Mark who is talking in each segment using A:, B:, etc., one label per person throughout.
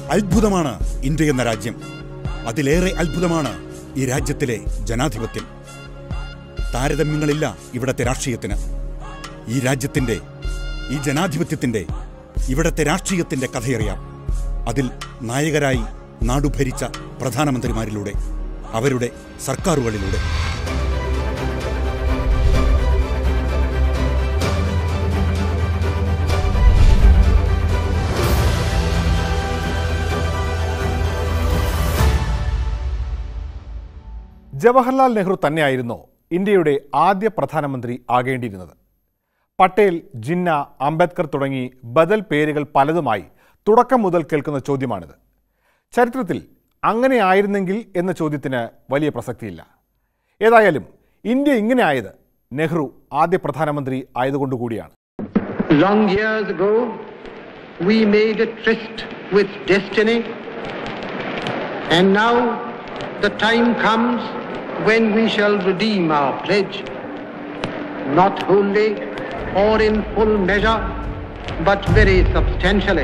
A: അത്ഭുതമാണ് ഇന്ത്യ എന്ന രാജ്യം അതിലേറെ അത്ഭുതമാണ് ഈ രാജ്യത്തിലെ ജനാധിപത്യം താരതമ്യങ്ങളില്ല ഇവിടത്തെ രാഷ്ട്രീയത്തിന് ഈ രാജ്യത്തിന്റെ ഈ ജനാധിപത്യത്തിന്റെ ഇവിടത്തെ രാഷ്ട്രീയത്തിന്റെ കഥയറിയാം അതിൽ നായകരായി നാടുഭരിച്ച പ്രധാനമന്ത്രിമാരിലൂടെ അവരുടെ സർക്കാരുകളിലൂടെ
B: ജവഹർലാൽ നെഹ്റു തന്നെയായിരുന്നു ഇന്ത്യയുടെ ആദ്യ പ്രധാനമന്ത്രി ആകേണ്ടിയിരുന്നത് പട്ടേൽ ജിന്ന അംബേദ്കർ തുടങ്ങി ബദൽ പേരുകൾ പലതുമായി തുടക്കം മുതൽ കേൾക്കുന്ന ചോദ്യമാണിത് ചരിത്രത്തിൽ അങ്ങനെയായിരുന്നെങ്കിൽ എന്ന ചോദ്യത്തിന് വലിയ പ്രസക്തിയില്ല ഏതായാലും ഇന്ത്യ ഇങ്ങനെ ആയത് നെഹ്റു ആദ്യ പ്രധാനമന്ത്രി ആയതുകൊണ്ടുകൂടിയാണ്
C: Long years ago, we made a tryst with destiny, and now the time comes when we shall redeem our pledge, not wholly or in full measure, but very substantially.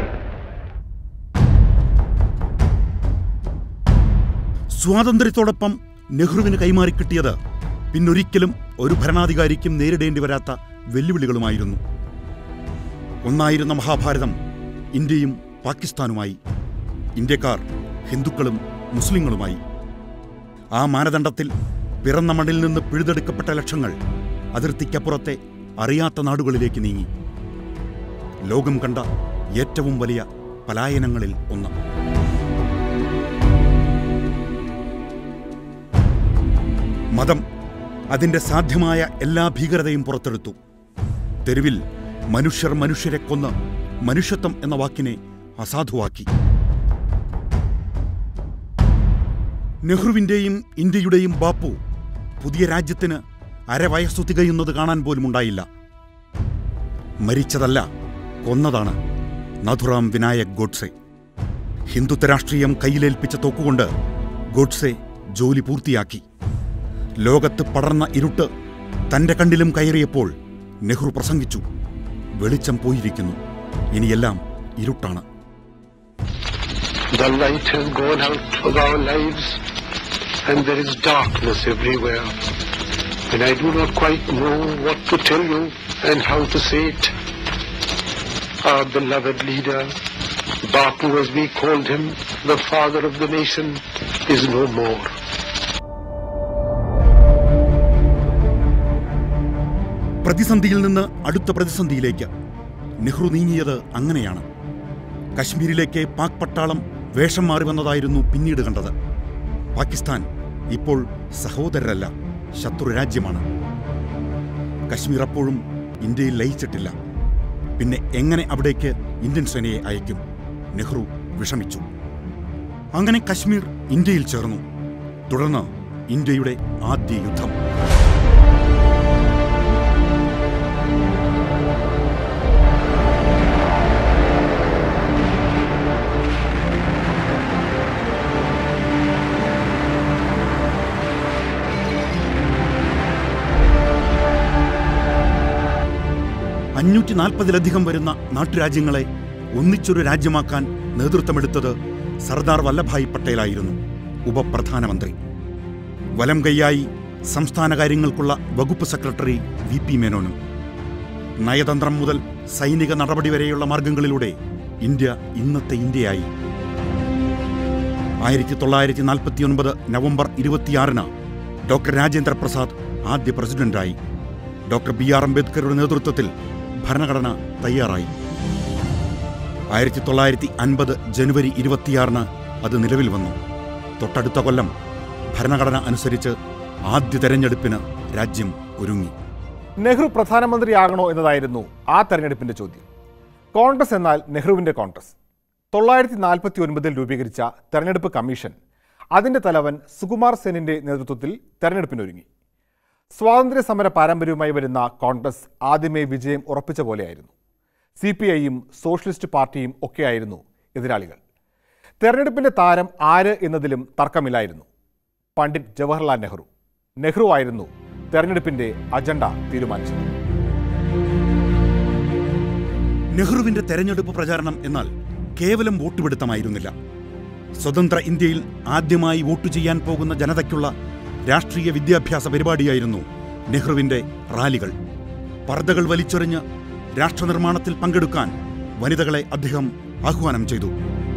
A: സ്വാതന്ത്ര്യത്തോടൊപ്പം നെഹ്റുവിന് കൈമാറിക്കിട്ടിയത് പിന്നൊരിക്കലും ഒരു ഭരണാധികാരിക്കും നേരിടേണ്ടി വരാത്ത വെല്ലുവിളികളുമായിരുന്നു ഒന്നായിരുന്ന മഹാഭാരതം ഇന്ത്യയും പാകിസ്ഥാനുമായി ഇന്ത്യക്കാർ ഹിന്ദുക്കളും മുസ്ലിങ്ങളുമായി ആ മാനദണ്ഡത്തിൽ പിറന്ന മണ്ണിൽ നിന്ന് പിഴുതെടുക്കപ്പെട്ട ലക്ഷങ്ങൾ അതിർത്തിക്കപ്പുറത്തെ അറിയാത്ത നാടുകളിലേക്ക് നീങ്ങി ലോകം കണ്ട ഏറ്റവും വലിയ പലായനങ്ങളിൽ ഒന്ന് മതം അതിന്റെ സാധ്യമായ എല്ലാ ഭീകരതയും പുറത്തെടുത്തു തെരുവിൽ മനുഷ്യർ മനുഷ്യരെ കൊന്ന് മനുഷ്യത്വം എന്ന വാക്കിനെ അസാധുവാക്കി നെഹ്റുവിന്റെയും ഇന്ത്യയുടെയും ബാപ്പു പുതിയ രാജ്യത്തിന് അരവയസ്സു തികയുന്നത് കാണാൻ പോലും ഉണ്ടായില്ല മരിച്ചതല്ല കൊന്നതാണ് നഥുറാം വിനായക് ഗോഡ്സെ ഹിന്ദുത്വ രാഷ്ട്രീയം കയ്യിലേൽപ്പിച്ച തോക്കുകൊണ്ട് ഗോഡ്സെ ജോലി പൂർത്തിയാക്കി ലോകത്ത് പടർന്ന ഇരുട്ട് തന്റെ കണ്ണിലും കയറിയപ്പോൾ നെഹ്റു പ്രസംഗിച്ചു വെളിച്ചം പോയിരിക്കുന്നു ഇനിയെല്ലാം ഇരുട്ടാണ്
D: The light has gone out of our lives and there is darkness everywhere. And I do not quite know what to tell you and how to say it. Our beloved leader, Bapu as we called him, the father of the nation, is no more.
A: പ്രതിസന്ധിയിൽ നിന്ന് അടുത്ത പ്രതിസന്ധിയിലേക്ക് നെഹ്റു നീങ്ങിയത് അങ്ങനെയാണ് കശ്മീരിലേക്ക് പാക് പട്ടാളം വേഷം മാറി വന്നതായിരുന്നു പിന്നീട് കണ്ടത് പാകിസ്ഥാൻ ഇപ്പോൾ സഹോദരരല്ല ശത്രു രാജ്യമാണ് കശ്മീർ അപ്പോഴും ഇന്ത്യയിൽ ലയിച്ചിട്ടില്ല പിന്നെ എങ്ങനെ അവിടേക്ക് ഇന്ത്യൻ സേനയെ അയക്കും നെഹ്റു വിഷമിച്ചു അങ്ങനെ കശ്മീർ ഇന്ത്യയിൽ ചേർന്നു തുടർന്ന് ഇന്ത്യയുടെ ആദ്യ യുദ്ധം അഞ്ഞൂറ്റി നാൽപ്പതിലധികം വരുന്ന നാട്ടുരാജ്യങ്ങളെ ഒന്നിച്ചൊരു രാജ്യമാക്കാൻ നേതൃത്വമെടുത്തത് സർദാർ വല്ലഭായ് പട്ടേലായിരുന്നു ഉപപ്രധാനമന്ത്രി വലം കൈയായി സംസ്ഥാന കാര്യങ്ങൾക്കുള്ള വകുപ്പ് സെക്രട്ടറി വി പി മേനോനും നയതന്ത്രം മുതൽ സൈനിക നടപടി വരെയുള്ള മാർഗങ്ങളിലൂടെ ഇന്ത്യ ഇന്നത്തെ ഇന്ത്യയായി ആയിരത്തി തൊള്ളായിരത്തി നാൽപ്പത്തിയൊൻപത് നവംബർ ഇരുപത്തിയാറിന് ഡോക്ടർ രാജേന്ദ്ര പ്രസാദ് ആദ്യ പ്രസിഡന്റായി ഡോക്ടർ ബി ആർ അംബേദ്കറുടെ നേതൃത്വത്തിൽ ഭരണഘടന തയ്യാറായി ആയിരത്തി തൊള്ളായിരത്തി അൻപത് ജനുവരി ഇരുപത്തിയാറിന് അത് നിലവിൽ വന്നു തൊട്ടടുത്ത കൊല്ലം ഭരണഘടന അനുസരിച്ച് ആദ്യ തെരഞ്ഞെടുപ്പിന് രാജ്യം ഒരുങ്ങി
B: നെഹ്റു പ്രധാനമന്ത്രിയാകണോ എന്നതായിരുന്നു ആ തെരഞ്ഞെടുപ്പിന്റെ ചോദ്യം കോൺഗ്രസ് എന്നാൽ നെഹ്റുവിന്റെ കോൺഗ്രസ് തൊള്ളായിരത്തി നാൽപ്പത്തി ഒൻപതിൽ രൂപീകരിച്ച തെരഞ്ഞെടുപ്പ് കമ്മീഷൻ അതിന്റെ തലവൻ സുകുമാർ സെനിന്റെ നേതൃത്വത്തിൽ തെരഞ്ഞെടുപ്പിനൊരുങ്ങി സ്വാതന്ത്ര്യ സമര പാരമ്പര്യവുമായി വരുന്ന കോൺഗ്രസ് ആദ്യമേ വിജയം ഉറപ്പിച്ച പോലെയായിരുന്നു സി പി ഐയും സോഷ്യലിസ്റ്റ് പാർട്ടിയും ഒക്കെയായിരുന്നു എതിരാളികൾ തെരഞ്ഞെടുപ്പിന്റെ താരം ആര് എന്നതിലും തർക്കമില്ലായിരുന്നു പണ്ഡിറ്റ് ജവഹർലാൽ നെഹ്റു നെഹ്റു ആയിരുന്നു തെരഞ്ഞെടുപ്പിന്റെ അജണ്ട തീരുമാനിച്ചത്
A: നെഹ്റുവിന്റെ തെരഞ്ഞെടുപ്പ് പ്രചാരണം എന്നാൽ കേവലം വോട്ടുപിടുത്തമായിരുന്നില്ല സ്വതന്ത്ര ഇന്ത്യയിൽ ആദ്യമായി വോട്ട് ചെയ്യാൻ പോകുന്ന ജനതയ്ക്കുള്ള രാഷ്ട്രീയ വിദ്യാഭ്യാസ പരിപാടിയായിരുന്നു നെഹ്റുവിന്റെ റാലികൾ പർദ്ദകൾ വലിച്ചെറിഞ്ഞ് രാഷ്ട്രനിർമ്മാണത്തിൽ പങ്കെടുക്കാൻ വനിതകളെ അദ്ദേഹം ആഹ്വാനം ചെയ്തു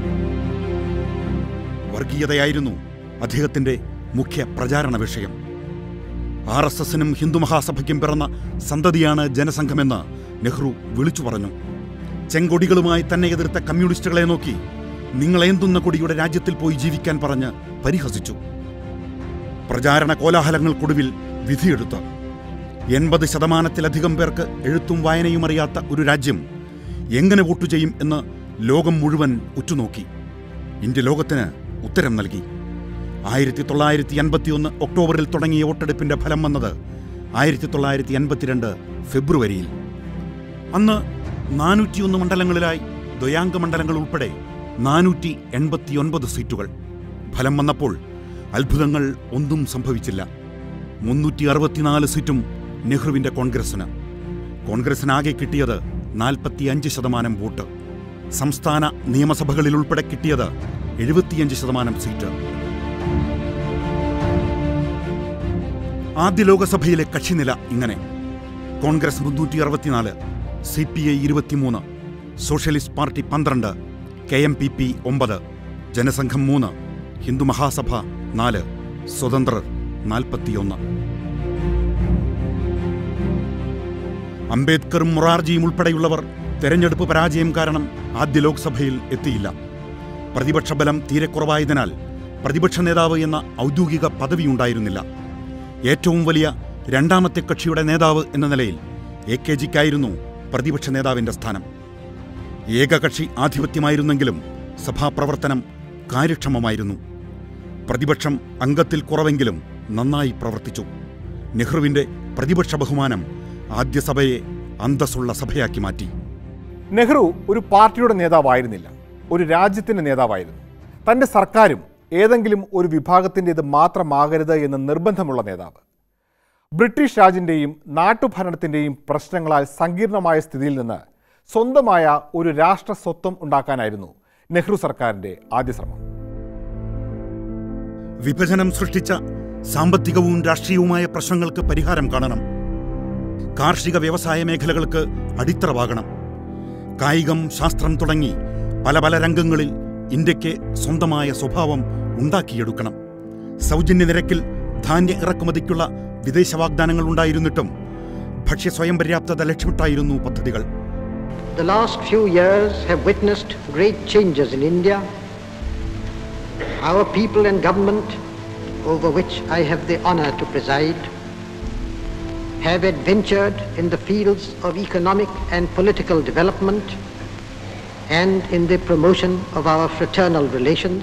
A: വർഗീയതയായിരുന്നു അദ്ദേഹത്തിന്റെ മുഖ്യ പ്രചാരണ വിഷയം ആർ എസ് എസിനും ഹിന്ദുമഹാസഭയ്ക്കും പിറന്ന സന്തതിയാണ് ജനസംഘമെന്ന് നെഹ്റു വിളിച്ചു പറഞ്ഞു ചെങ്കൊടികളുമായി തന്നെ എതിർത്ത കമ്മ്യൂണിസ്റ്റുകളെ നോക്കി നിങ്ങളേന്തുന്ന കൊടിയുടെ രാജ്യത്തിൽ പോയി ജീവിക്കാൻ പറഞ്ഞ് പരിഹസിച്ചു പ്രചാരണ കോലാഹലങ്ങൾക്കൊടുവിൽ വിധിയെടുത്ത് എൺപത് ശതമാനത്തിലധികം പേർക്ക് എഴുത്തും വായനയും അറിയാത്ത ഒരു രാജ്യം എങ്ങനെ വോട്ടു ചെയ്യും എന്ന് ലോകം മുഴുവൻ ഉറ്റുനോക്കി ഇന്ത്യ ലോകത്തിന് ഉത്തരം നൽകി ആയിരത്തി തൊള്ളായിരത്തി അൻപത്തിയൊന്ന് ഒക്ടോബറിൽ തുടങ്ങിയ വോട്ടെടുപ്പിന്റെ ഫലം വന്നത് ആയിരത്തി തൊള്ളായിരത്തി അൻപത്തിരണ്ട് ഫെബ്രുവരിയിൽ അന്ന് നാനൂറ്റിയൊന്ന് മണ്ഡലങ്ങളിലായി ദ്വയാംഗ മണ്ഡലങ്ങൾ ഉൾപ്പെടെ നാനൂറ്റി എൺപത്തിയൊൻപത് സീറ്റുകൾ ഫലം വന്നപ്പോൾ അത്ഭുതങ്ങൾ ഒന്നും സംഭവിച്ചില്ല മുന്നൂറ്റി അറുപത്തിനാല് സീറ്റും നെഹ്റുവിന്റെ കോൺഗ്രസിന് കോൺഗ്രസിനാകെ കിട്ടിയത് നാൽപ്പത്തിയഞ്ച് ശതമാനം വോട്ട് സംസ്ഥാന നിയമസഭകളിൽ ഉൾപ്പെടെ കിട്ടിയത് എഴുപത്തിയഞ്ച് ശതമാനം സീറ്റ് ആദ്യ ലോകസഭയിലെ കക്ഷിനില ഇങ്ങനെ കോൺഗ്രസ് മുന്നൂറ്റി അറുപത്തിനാല് സി പി ഐ ഇരുപത്തിമൂന്ന് സോഷ്യലിസ്റ്റ് പാർട്ടി പന്ത്രണ്ട് കെ എം പി പി ഒമ്പത് ജനസംഘം മൂന്ന് ഹിന്ദു മഹാസഭ നാല് സ്വതന്ത്രർ നാൽപ്പത്തിയൊന്ന് അംബേദ്കറും മൊറാർജിയും ഉൾപ്പെടെയുള്ളവർ തെരഞ്ഞെടുപ്പ് പരാജയം കാരണം ആദ്യ ലോക്സഭയിൽ എത്തിയില്ല പ്രതിപക്ഷ ബലം തീരെ കുറവായതിനാൽ പ്രതിപക്ഷ നേതാവ് എന്ന ഔദ്യോഗിക പദവിയുണ്ടായിരുന്നില്ല ഏറ്റവും വലിയ രണ്ടാമത്തെ കക്ഷിയുടെ നേതാവ് എന്ന നിലയിൽ എ കെ ജിക്കായിരുന്നു പ്രതിപക്ഷ നേതാവിന്റെ സ്ഥാനം ഏകകക്ഷി ആധിപത്യമായിരുന്നെങ്കിലും സഭാപ്രവർത്തനം കാര്യക്ഷമമായിരുന്നു പ്രതിപക്ഷം അംഗത്തിൽ കുറവെങ്കിലും നന്നായി പ്രവർത്തിച്ചു നെഹ്റുവിന്റെ പ്രതിപക്ഷ ബഹുമാനം ആദ്യ സഭയെ അന്തസ്സുള്ള സഭയാക്കി മാറ്റി
B: നെഹ്റു ഒരു പാർട്ടിയുടെ നേതാവായിരുന്നില്ല ഒരു രാജ്യത്തിൻ്റെ നേതാവായിരുന്നു തൻ്റെ സർക്കാരും ഏതെങ്കിലും ഒരു വിഭാഗത്തിൻ്റേത് മാത്രമാകരുത് എന്ന് നിർബന്ധമുള്ള നേതാവ് ബ്രിട്ടീഷ് രാജിൻ്റെയും നാട്ടുഭരണത്തിൻ്റെയും പ്രശ്നങ്ങളാൽ സങ്കീർണമായ സ്ഥിതിയിൽ നിന്ന് സ്വന്തമായ ഒരു രാഷ്ട്ര സ്വത്വം ഉണ്ടാക്കാനായിരുന്നു നെഹ്റു സർക്കാരിൻ്റെ ആദ്യ ശ്രമം
A: വിഭജനം സൃഷ്ടിച്ച സാമ്പത്തികവും രാഷ്ട്രീയവുമായ പ്രശ്നങ്ങൾക്ക് പരിഹാരം കാണണം കാർഷിക വ്യവസായ മേഖലകൾക്ക് അടിത്തറവാകണം കായികം ശാസ്ത്രം തുടങ്ങി പല പല രംഗങ്ങളിൽ ഇന്ത്യക്ക് സ്വന്തമായ സ്വഭാവം ഉണ്ടാക്കിയെടുക്കണം സൗജന്യ നിരക്കിൽ ധാന്യ ഇറക്കുമതിക്കുള്ള വിദേശ വാഗ്ദാനങ്ങൾ ഉണ്ടായിരുന്നിട്ടും ഭക്ഷ്യ സ്വയം പര്യാപ്തത ലക്ഷ്യമിട്ടായിരുന്നു പദ്ധതികൾ
C: The last few years have witnessed great changes in India. Our people and government, over which I have the honor to preside, have adventured in the fields of economic and political development and in the promotion of our fraternal relations.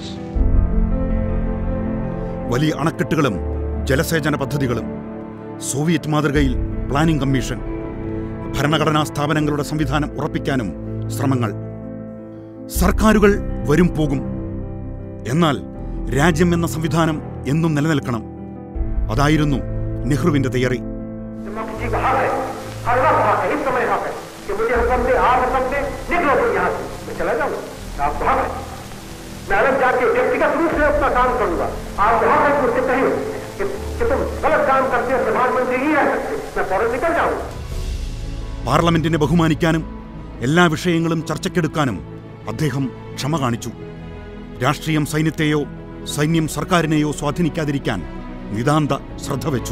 A: വലിയ അണക്കെട്ടുകളും ജലസേചന പദ്ധതികളും Soviet മാതൃകയിൽ planning commission ഭരണഘടനാ സ്ഥാപനങ്ങളുടെ സംവിധാനം ഉറപ്പിക്കാനും ശ്രമങ്ങൾ സർക്കാരുകൾ വരും പോകും എന്നാൽ രാജ്യം എന്ന സംവിധാനം എന്നും നിലനിൽക്കണം അതായിരുന്നു നെഹ്റുവിന്റെ തിയറി
E: डेमोक्रेसी का हक है हर वक्त हक है इस समय हक है कि मुझे हुक्म दे आप हुक्म दे निकलो तुम यहाँ से मैं चला जाऊंगा आपको हक है मैं अलग जाके व्यक्तिगत रूप से अपना काम करूंगा आपको हक है मुझसे कहीं कि, कि तुम गलत काम करते हो प्रधानमंत्री नहीं रह सकते मैं फौरन निकल जाऊंगा
A: പാർലമെന്റിനെ ബഹുമാനിക്കാനും എല്ലാ വിഷയങ്ങളും ചർച്ചയ്ക്കെടുക്കാനും അദ്ദേഹം ക്ഷമ കാണിച്ചു രാഷ്ട്രീയം സൈന്യത്തെയോ സൈന്യം സർക്കാരിനെയോ സ്വാധീനിക്കാതിരിക്കാൻ നിതാന്ത ശ്രദ്ധ വെച്ചു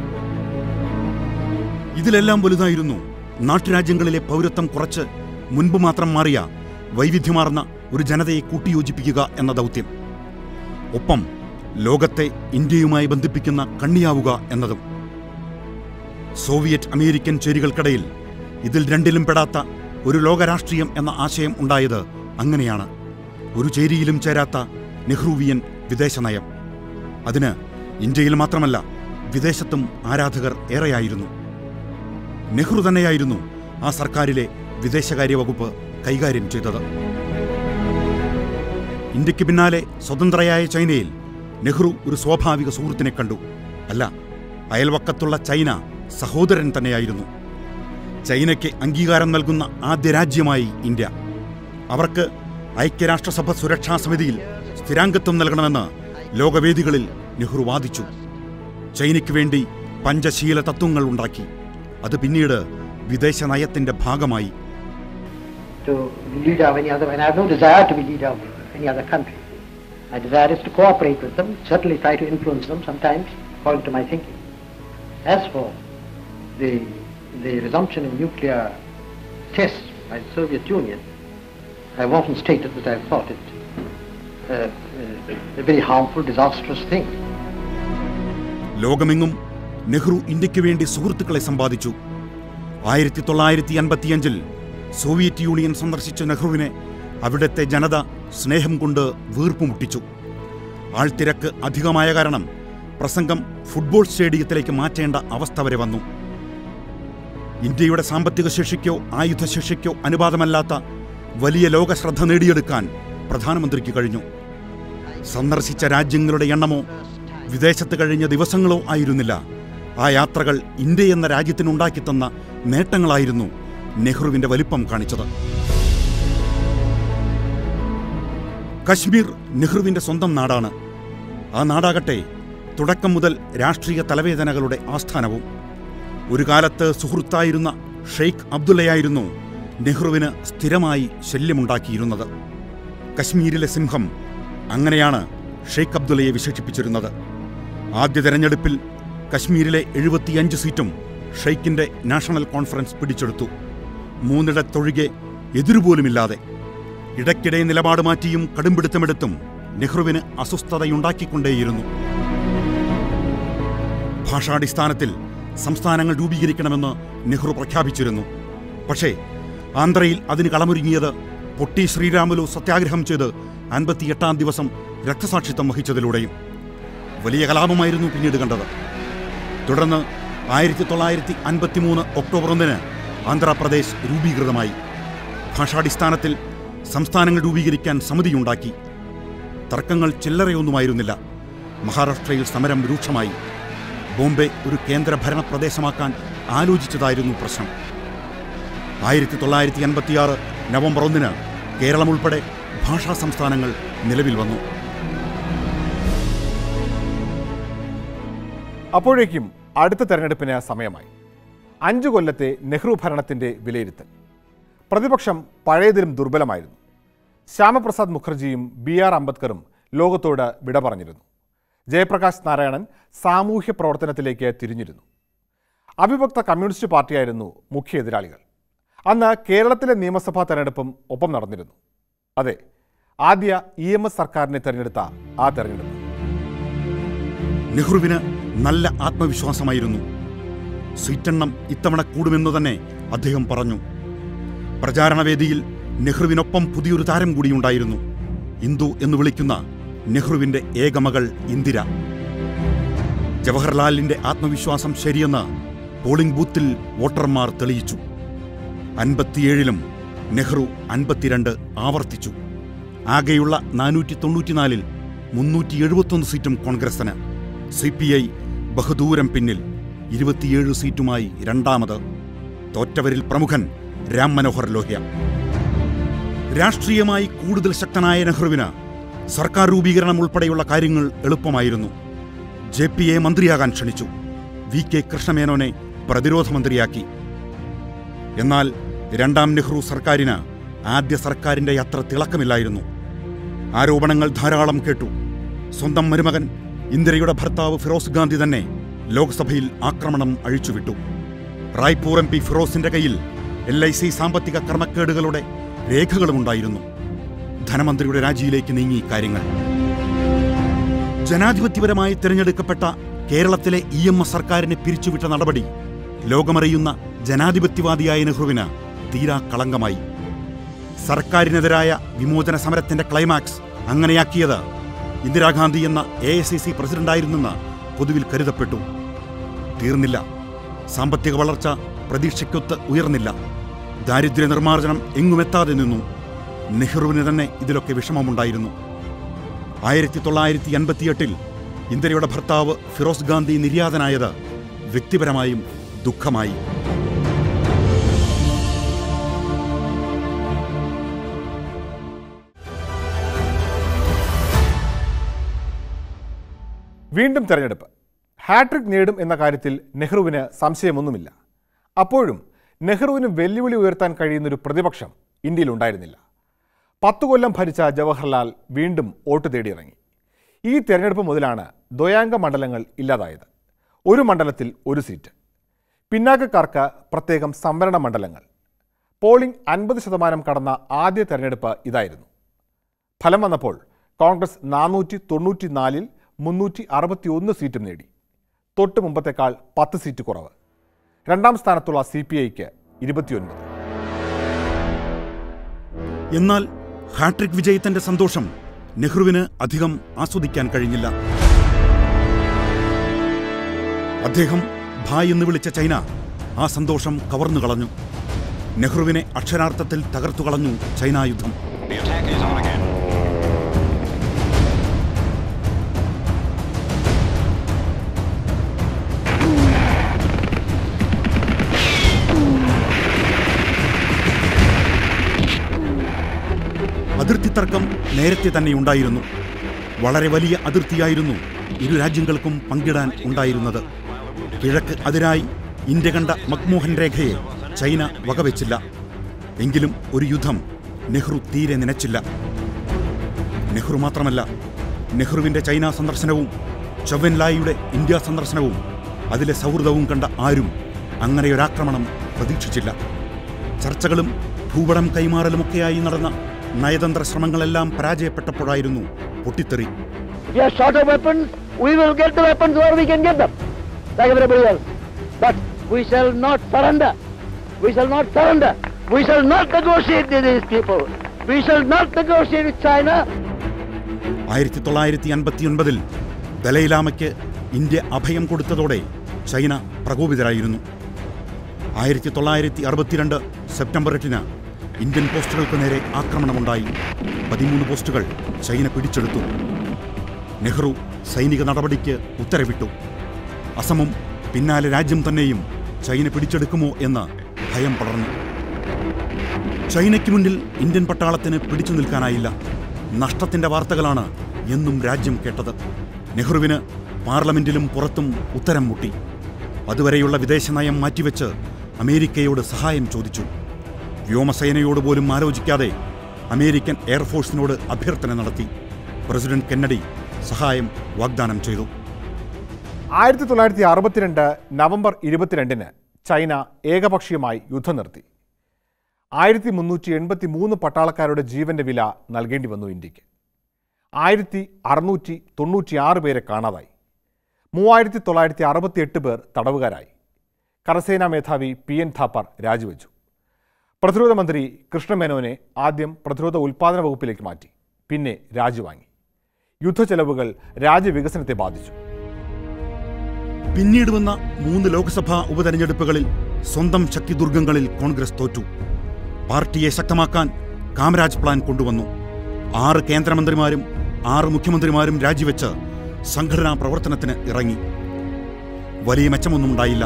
A: ഇതിലെല്ലാം വലുതായിരുന്നു നാട്ടുരാജ്യങ്ങളിലെ പൗരത്വം കുറച്ച് മുൻപ് മാത്രം മാറിയ വൈവിധ്യമാർന്ന ഒരു ജനതയെ കൂട്ടിയോജിപ്പിക്കുക എന്ന ദൗത്യം ഒപ്പം ലോകത്തെ ഇന്ത്യയുമായി ബന്ധിപ്പിക്കുന്ന കണ്ണിയാവുക എന്നതും സോവിയറ്റ് അമേരിക്കൻ ചേരികൾക്കിടയിൽ ഇതിൽ രണ്ടിലും പെടാത്ത ഒരു ലോകരാഷ്ട്രീയം എന്ന ആശയം ഉണ്ടായത് അങ്ങനെയാണ് ഒരു ചേരിയിലും ചേരാത്ത നെഹ്റുവിയൻ വിദേശനയം അതിന് ഇന്ത്യയിൽ മാത്രമല്ല വിദേശത്തും ആരാധകർ ഏറെയായിരുന്നു നെഹ്റു തന്നെയായിരുന്നു ആ സർക്കാരിലെ വിദേശകാര്യ വകുപ്പ് കൈകാര്യം ചെയ്തത് ഇന്ത്യക്ക് പിന്നാലെ സ്വതന്ത്രയായ ചൈനയിൽ നെഹ്റു ഒരു സ്വാഭാവിക സുഹൃത്തിനെ കണ്ടു അല്ല അയൽവക്കത്തുള്ള ചൈന സഹോദരൻ തന്നെയായിരുന്നു ചൈനയ്ക്ക് അംഗീകാരം നൽകുന്ന ആദ്യ രാജ്യമായി ഇന്ത്യ അവർക്ക് ഐക്യരാഷ്ട്രസഭ സുരക്ഷാ സമിതിയിൽ സ്ഥിരാംഗത്വം നൽകണമെന്ന് ലോകവേദികളിൽ നെഹ്റു വാദിച്ചു ചൈനയ്ക്ക് വേണ്ടി പഞ്ചശീല തത്വങ്ങൾ ഉണ്ടാക്കി അത് പിന്നീട് വിദേശ നയത്തിന്റെ ഭാഗമായി
C: to be leader of any other, and I have no desire to be leader of any other country. My desire is to cooperate with them, certainly try to influence them sometimes, according to my thinking. As for the, the resumption of nuclear tests by the Soviet Union, I have often stated that I have thought it uh, uh, a very harmful, disastrous thing.
A: ലോകമെങ്ങും നെഹ്റു ഇന്ത്യക്ക് വേണ്ടി സുഹൃത്തുക്കളെ സമ്പാദിച്ചു ആയിരത്തി തൊള്ളായിരത്തി അൻപത്തിയഞ്ചിൽ Soviet union സന്ദർശിച്ച നെഹ്റുവിനെ അവിടുത്തെ ജനത സ്നേഹം കൊണ്ട് വീർപ്പുമുട്ടിച്ചു ആൾത്തിരക്ക് അധികമായ കാരണം പ്രസംഗം ഫുട്ബോൾ സ്റ്റേഡിയത്തിലേക്ക് മാറ്റേണ്ട അവസ്ഥ വരെ വന്നു ഇന്ത്യയുടെ സാമ്പത്തിക ശേഷിക്കോ ആയുധശേഷിക്കോ അനുപാതമല്ലാത്ത വലിയ ലോകശ്രദ്ധ നേടിയെടുക്കാൻ പ്രധാനമന്ത്രിക്ക് കഴിഞ്ഞു സന്ദർശിച്ച രാജ്യങ്ങളുടെ എണ്ണമോ വിദേശത്ത് കഴിഞ്ഞ ദിവസങ്ങളോ ആയിരുന്നില്ല ആ യാത്രകൾ ഇന്ത്യ എന്ന രാജ്യത്തിനുണ്ടാക്കി തന്ന നേട്ടങ്ങളായിരുന്നു നെഹ്റുവിന്റെ വലിപ്പം കാണിച്ചത് കശ്മീർ നെഹ്റുവിന്റെ സ്വന്തം നാടാണ് ആ നാടാകട്ടെ തുടക്കം മുതൽ രാഷ്ട്രീയ തലവേദനകളുടെ ആസ്ഥാനവും ഒരു കാലത്ത് സുഹൃത്തായിരുന്ന ഷെയ്ഖ് അബ്ദുള്ളയായിരുന്നു നെഹ്റുവിന് സ്ഥിരമായി ശല്യമുണ്ടാക്കിയിരുന്നത് കശ്മീരിലെ സിംഹം അങ്ങനെയാണ് ഷെയ്ഖ് അബ്ദുള്ളയെ വിശേഷിപ്പിച്ചിരുന്നത് ആദ്യ തെരഞ്ഞെടുപ്പിൽ കശ്മീരിലെ എഴുപത്തിയഞ്ച് സീറ്റും ഷെയ്ഖിന്റെ നാഷണൽ കോൺഫറൻസ് പിടിച്ചെടുത്തു മൂന്നിടത്തൊഴികെ എതിരുപോലുമില്ലാതെ ഇടയ്ക്കിടെ നിലപാട് മാറ്റിയും കടുംപിടുത്തമെടുത്തും നെഹ്റുവിന് അസ്വസ്ഥതയുണ്ടാക്കിക്കൊണ്ടേയിരുന്നു ഭാഷാടിസ്ഥാനത്തിൽ സംസ്ഥാനങ്ങൾ രൂപീകരിക്കണമെന്ന് നെഹ്റു പ്രഖ്യാപിച്ചിരുന്നു പക്ഷേ ആന്ധ്രയിൽ അതിന് കളമൊരുങ്ങിയത് പൊട്ടി ശ്രീരാമുലു സത്യാഗ്രഹം ചെയ്ത് അൻപത്തിയെട്ടാം ദിവസം രക്തസാക്ഷിത്വം വഹിച്ചതിലൂടെയും വലിയ കലാപമായിരുന്നു പിന്നീട് കണ്ടത് തുടർന്ന് ആയിരത്തി തൊള്ളായിരത്തി അൻപത്തിമൂന്ന് ഒക്ടോബർ ഒന്നിന് ആന്ധ്രാപ്രദേശ് രൂപീകൃതമായി ഭാഷാടിസ്ഥാനത്തിൽ സംസ്ഥാനങ്ങൾ രൂപീകരിക്കാൻ സമിതിയുണ്ടാക്കി തർക്കങ്ങൾ ചില്ലറയൊന്നുമായിരുന്നില്ല മഹാരാഷ്ട്രയിൽ സമരം രൂക്ഷമായി ബോംബെ ഒരു കേന്ദ്രഭരണ പ്രദേശമാക്കാൻ ആലോചിച്ചതായിരുന്നു പ്രശ്നം ആയിരത്തി തൊള്ളായിരത്തി അൻപത്തിയാറ് നവംബർ ഒന്നിന് കേരളം ഉൾപ്പെടെ ഭാഷാ സംസ്ഥാനങ്ങൾ നിലവിൽ വന്നു
B: അപ്പോഴേക്കും അടുത്ത തെരഞ്ഞെടുപ്പിന് സമയമായി അഞ്ചു കൊല്ലത്തെ നെഹ്റു ഭരണത്തിന്റെ വിലയിരുത്തൽ പ്രതിപക്ഷം പഴയതിലും ദുർബലമായിരുന്നു ശ്യാമപ്രസാദ് മുഖർജിയും ബി ആർ അംബേദ്കറും ലോകത്തോട് വിട പറഞ്ഞിരുന്നു ജയപ്രകാശ് നാരായണൻ സാമൂഹ്യ പ്രവർത്തനത്തിലേക്ക് തിരിഞ്ഞിരുന്നു അവിഭക്ത കമ്മ്യൂണിസ്റ്റ് പാർട്ടിയായിരുന്നു മുഖ്യ എതിരാളികൾ അന്ന് കേരളത്തിലെ നിയമസഭാ തെരഞ്ഞെടുപ്പും ഒപ്പം നടന്നിരുന്നു അതെ ആദ്യ ഇ എം എസ് സർക്കാരിനെ തെരഞ്ഞെടുത്ത ആ തെരഞ്ഞെടുപ്പ്
A: നെഹ്റുവിന് നല്ല ആത്മവിശ്വാസമായിരുന്നു സീറ്റെണ്ണം ഇത്തവണ കൂടുമെന്ന് തന്നെ അദ്ദേഹം പറഞ്ഞു പ്രചാരണവേദിയിൽ നെഹ്റുവിനൊപ്പം പുതിയൊരു താരം കൂടിയുണ്ടായിരുന്നു ഇന്ദു എന്ന് വിളിക്കുന്ന നെഹ്റുവിന്റെ ഏകമകൾ ഇന്ദിര ജവഹർലാലിന്റെ ആത്മവിശ്വാസം ശരിയെന്ന് പോളിംഗ് ബൂത്തിൽ വോട്ടർമാർ തെളിയിച്ചു അൻപത്തിയേഴിലും നെഹ്റു അൻപത്തിരണ്ട് ആവർത്തിച്ചു ആകെയുള്ള നാനൂറ്റി തൊണ്ണൂറ്റിനാലിൽ മുന്നൂറ്റി എഴുപത്തൊന്ന് സീറ്റും കോൺഗ്രസിന് സി പി ഐ ബഹദൂരം പിന്നിൽ ഇരുപത്തിയേഴ് സീറ്റുമായി രണ്ടാമത് തോറ്റവരിൽ പ്രമുഖൻ രാം മനോഹർ ലോഹ്യ രാഷ്ട്രീയമായി കൂടുതൽ ശക്തനായ നെഹ്റുവിന് സർക്കാർ രൂപീകരണം ഉൾപ്പെടെയുള്ള കാര്യങ്ങൾ എളുപ്പമായിരുന്നു ജെ പി എ മന്ത്രിയാകാൻ ക്ഷണിച്ചു വി കെ കൃഷ്ണമേനോനെ പ്രതിരോധ മന്ത്രിയാക്കി എന്നാൽ രണ്ടാം നെഹ്റു സർക്കാരിന് ആദ്യ സർക്കാരിന്റെ അത്ര തിളക്കമില്ലായിരുന്നു ആരോപണങ്ങൾ ധാരാളം കേട്ടു സ്വന്തം മരുമകൻ ഇന്ദിരയുടെ ഭർത്താവ് ഫിറോസ് ഗാന്ധി തന്നെ ലോക്സഭയിൽ ആക്രമണം അഴിച്ചുവിട്ടു റായ്പൂർ എം പി ഫിറോസിന്റെ കയ്യിൽ എൽ ഐ സി സാമ്പത്തിക ക്രമക്കേടുകളുടെ രേഖകളുമുണ്ടായിരുന്നു ധനമന്ത്രിയുടെ രാജിയിലേക്ക് നീങ്ങി കാര്യങ്ങൾ ജനാധിപത്യപരമായി തിരഞ്ഞെടുക്കപ്പെട്ട കേരളത്തിലെ ഇ എം എസ് സർക്കാരിനെ പിരിച്ചുവിട്ട നടപടി ലോകമറിയുന്ന ജനാധിപത്യവാദിയായ നെഹ്റുവിന് തീരാ കളങ്കമായി സർക്കാരിനെതിരായ വിമോചന സമരത്തിന്റെ ക്ലൈമാക്സ് അങ്ങനെയാക്കിയത് ഇന്ദിരാഗാന്ധി എന്ന എ ഐ സി സി പ്രസിഡന്റായിരുന്നെന്ന് പൊതുവിൽ കരുതപ്പെട്ടു തീർന്നില്ല സാമ്പത്തിക വളർച്ച പ്രതീക്ഷയ്ക്കൊത്ത് ഉയർന്നില്ല ദാരിദ്ര്യ നിർമ്മാർജ്ജനം എങ്ങുമെത്താതെ നിന്നു നെഹ്റുവിന് തന്നെ ഇതിലൊക്കെ വിഷമമുണ്ടായിരുന്നു ആയിരത്തി തൊള്ളായിരത്തി അൻപത്തിയെട്ടിൽ ഇന്ദിരയുടെ ഭർത്താവ് ഫിറോസ് ഗാന്ധി നിര്യാതനായത് വ്യക്തിപരമായും ദുഃഖമായി
B: വീണ്ടും തെരഞ്ഞെടുപ്പ് ഹാട്രിക് നേടും എന്ന കാര്യത്തിൽ നെഹ്റുവിന് സംശയമൊന്നുമില്ല അപ്പോഴും നെഹ്റുവിന് വെല്ലുവിളി ഉയർത്താൻ കഴിയുന്നൊരു പ്രതിപക്ഷം ഇന്ത്യയിൽ ഉണ്ടായിരുന്നില്ല പത്തു കൊല്ലം ഭരിച്ച ജവഹർലാൽ വീണ്ടും വോട്ട് തേടിയിറങ്ങി ഈ തെരഞ്ഞെടുപ്പ് മുതലാണ് ദ്വയാംഗ മണ്ഡലങ്ങൾ ഇല്ലാതായത് ഒരു മണ്ഡലത്തിൽ ഒരു സീറ്റ് പിന്നാക്കക്കാർക്ക് പ്രത്യേകം സംവരണ മണ്ഡലങ്ങൾ പോളിംഗ് അൻപത് ശതമാനം കടന്ന ആദ്യ തെരഞ്ഞെടുപ്പ് ഇതായിരുന്നു ഫലം വന്നപ്പോൾ കോൺഗ്രസ് നാനൂറ്റി തൊണ്ണൂറ്റി നാലിൽ മുന്നൂറ്റി അറുപത്തി ഒന്ന് സീറ്റും നേടി തൊട്ട് മുമ്പത്തേക്കാൾ പത്ത് സീറ്റ് കുറവ് രണ്ടാം സ്ഥാനത്തുള്ള സി പി ഐക്ക് ഇരുപത്തിയൊൻപത്
A: എന്നാൽ ഹാട്രിക് വിജയത്തിന്റെ സന്തോഷം നെഹ്റുവിന് അധികം ആസ്വദിക്കാൻ കഴിഞ്ഞില്ല അദ്ദേഹം ഭായ് എന്ന് വിളിച്ച ചൈന ആ സന്തോഷം കവർന്നു കളഞ്ഞു നെഹ്റുവിനെ അക്ഷരാർത്ഥത്തിൽ തകർത്തു കളഞ്ഞു ചൈന യുദ്ധം
F: The attack is on again.
A: അതിർത്തി തർക്കം നേരത്തെ തന്നെ ഉണ്ടായിരുന്നു വളരെ വലിയ അതിർത്തിയായിരുന്നു ഇരു രാജ്യങ്ങൾക്കും പങ്കിടാൻ ഉണ്ടായിരുന്നത് കിഴക്ക് അതിരായി ഇന്ത്യ കണ്ട മക്മോഹൻ രേഖയെ ചൈന വകവെച്ചില്ല എങ്കിലും ഒരു യുദ്ധം നെഹ്റു തീരെ നനച്ചില്ല നെഹ്റു മാത്രമല്ല നെഹ്റുവിന്റെ ചൈന സന്ദർശനവും ചൊവ്വൻലായിയുടെ ഇന്ത്യ സന്ദർശനവും അതിലെ സൗഹൃദവും കണ്ട ആരും അങ്ങനെ ഒരാക്രമണം പ്രതീക്ഷിച്ചില്ല ചർച്ചകളും ഭൂപടം കൈമാറലുമൊക്കെയായി നടന്ന നയതന്ത്ര ശ്രമങ്ങളെല്ലാം പരാജയപ്പെട്ടപ്പോഴായിരുന്നു പൊട്ടിത്തെറി
G: We are short of weapons. We will get the weapons where we can get them, like everybody else. But we shall not surrender. We shall not surrender. We shall not negotiate with these people. We shall not negotiate with China.
A: ആയിരത്തി തൊള്ളായിരത്തി അൻപത്തിയൊൻപതിൽ ദലൈലാമയ്ക്ക് India അഭയം കൊടുത്തതോടെ China പ്രകോപിതരായിരുന്നു ആയിരത്തി തൊള്ളായിരത്തി അറുപത്തിരണ്ട് September എട്ടിന് Indian പോസ്റ്റുകൾക്ക് നേരെ ആക്രമണമുണ്ടായി പതിമൂന്ന് പോസ്റ്റുകൾ ചൈന പിടിച്ചെടുത്തു നെഹ്റു സൈനിക നടപടിക്ക് ഉത്തരവിട്ടു അസമും പിന്നാലെ രാജ്യം തന്നെയും ചൈന പിടിച്ചെടുക്കുമോ എന്ന് ഭയം പടർന്നു ചൈനയ്ക്ക് മുന്നിൽ ഇന്ത്യൻ പട്ടാളത്തിന് പിടിച്ചു നിൽക്കാനായില്ല നഷ്ടത്തിന്റെ വാർത്തകളാണ് എന്നും രാജ്യം കേട്ടത് നെഹ്റുവിന് പാർലമെന്റിലും പുറത്തും ഉത്തരം മുട്ടി അതുവരെയുള്ള വിദേശനയം മാറ്റിവെച്ച് അമേരിക്കയോട് സഹായം ചോദിച്ചു വ്യോമസേനയോട് പോലും ആലോചിക്കാതെ അമേരിക്കൻ എയർഫോഴ്സിനോട് അഭ്യർത്ഥന നടത്തി പ്രസിഡന്റ് കെന്നഡി സഹായം വാഗ്ദാനം ചെയ്തു
B: ആയിരത്തി തൊള്ളായിരത്തി അറുപത്തിരണ്ട് നവംബർ ഇരുപത്തിരണ്ടിന് ചൈന ഏകപക്ഷീയമായി യുദ്ധം നിർത്തി ആയിരത്തി മുന്നൂറ്റി എൺപത്തി മൂന്ന് പട്ടാളക്കാരുടെ ജീവന്റെ വില നൽകേണ്ടി വന്നു ഇന്ത്യക്ക് ആയിരത്തി അറുന്നൂറ്റി തൊണ്ണൂറ്റിയാറ് പേരെ കാണാതായി മൂവായിരത്തി തൊള്ളായിരത്തി അറുപത്തി എട്ട് പേർ തടവുകാരായി കരസേനാ മേധാവി പി എൻ ഥാപ്പർ രാജിവെച്ചു പ്രതിരോധ മന്ത്രി കൃഷ്ണമേനോനെ ആദ്യം പ്രതിരോധ ഉൽപ്പാദന വകുപ്പിലേക്ക് മാറ്റി പിന്നെ രാജിവാങ്ങി യുദ്ധച്ചെലവുകൾ രാജ്യവികസനത്തെ ബാധിച്ചു
A: പിന്നീട് വന്ന മൂന്ന് ലോക്സഭാ ഉപതെരഞ്ഞെടുപ്പുകളിൽ സ്വന്തം ശക്തിദുർഗങ്ങളിൽ കോൺഗ്രസ് തോറ്റു പാർട്ടിയെ ശക്തമാക്കാൻ കാമരാജ് പ്ലാൻ കൊണ്ടുവന്നു ആറ് കേന്ദ്രമന്ത്രിമാരും ആറ് മുഖ്യമന്ത്രിമാരും രാജിവെച്ച് സംഘടനാ പ്രവർത്തനത്തിന് ഇറങ്ങി വലിയ മെച്ചമൊന്നും ഉണ്ടായില്ല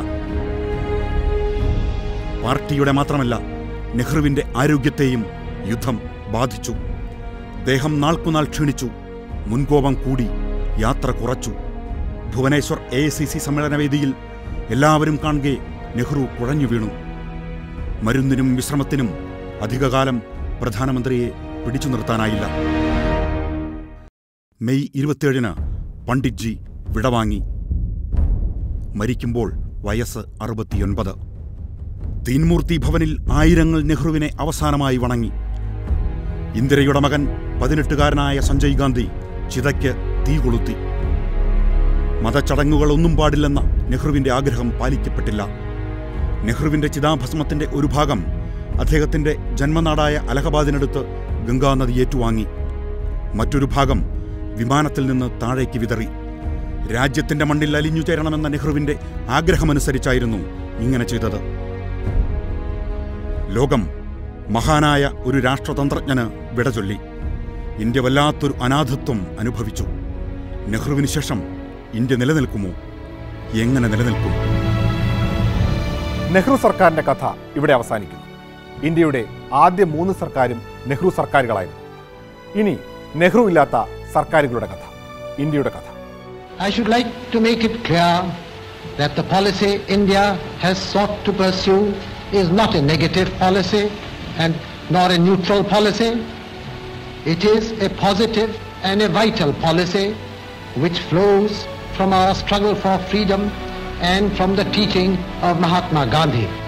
A: പാർട്ടിയുടെ മാത്രമല്ല നെഹ്റുവിന്റെ ആരോഗ്യത്തെയും യുദ്ധം ബാധിച്ചു ദേഹം നാൾക്കുനാൾ ക്ഷീണിച്ചു മുൻകോപം കൂടി യാത്ര കുറച്ചു Bhubaneswar A I C C സമ്മേളനവേദിയിൽ എല്ലാവരും കാണുകെ നെഹ്റു കുഴഞ്ഞു വീണു മരുന്നിനും വിശ്രമത്തിനും അധികകാലം പ്രധാനമന്ത്രിയെ പിടിച്ചു നിർത്താനായില്ല മെയ് ഇരുപത്തിയേഴിന് പണ്ഡിറ്റ് ജി വിടവാങ്ങി മരിക്കുമ്പോൾ വയസ്സ് അറുപത്തിയൊൻപത് തീൻമൂർത്തി ഭവനിൽ ആയിരങ്ങൾ നെഹ്റുവിനെ അവസാനമായി വണങ്ങി ഇന്ദിരയുടെ മകൻ പതിനെട്ടുകാരനായ സഞ്ജയ് ഗാന്ധി ചിതയ്ക്ക് തീ കൊളുത്തി മതചടങ്ങുകളൊന്നും പാടില്ലെന്ന നെഹ്റുവിന്റെ ആഗ്രഹം പാലിക്കപ്പെട്ടില്ല നെഹ്റുവിന്റെ ചിതാഭസ്മത്തിന്റെ ഒരു ഭാഗം അദ്ദേഹത്തിന്റെ ജന്മനാടായ അലഹബാദിനടുത്ത് ഗംഗാനദി ഏറ്റുവാങ്ങി മറ്റൊരു ഭാഗം വിമാനത്തിൽ നിന്ന് താഴേക്ക് വിതറി രാജ്യത്തിന്റെ മണ്ണിൽ അലിഞ്ഞു ചേരണമെന്ന നെഹ്റുവിന്റെ ആഗ്രഹമനുസരിച്ചായിരുന്നു ഇങ്ങനെ ചെയ്തത് ലോകം മഹാനായ ഒരു രാഷ്ട്രതന്ത്രജ്ഞന് വിട ചൊല്ലി ഇന്ത്യ വല്ലാത്തൊരു അനാഥത്വം അനുഭവിച്ചു നെഹ്റുവിന് ശേഷം ഇന്ത്യ നിലനിൽക്കുമോ എങ്ങനെ നിലനിൽക്കും
B: നെഹ്റു സർക്കാരിന്റെ കഥ ഇവിടെ അവസാനിക്കുന്നു ഇന്ത്യയുടെ ആദ്യ മൂന്ന് സർക്കാരും നെഹ്റു സർക്കാരുകളായിരുന്നു ഇനി നെഹ്റു ഇല്ലാത്ത സർക്കാരുകളുടെ കഥ ഇന്ത്യയുടെ കഥ
C: I should like to make it clear that the policy India has sought to pursue is not a negative policy and nor a neutral policy. It is a positive and a vital policy which flows from our struggle for freedom and from the teaching of Mahatma Gandhi.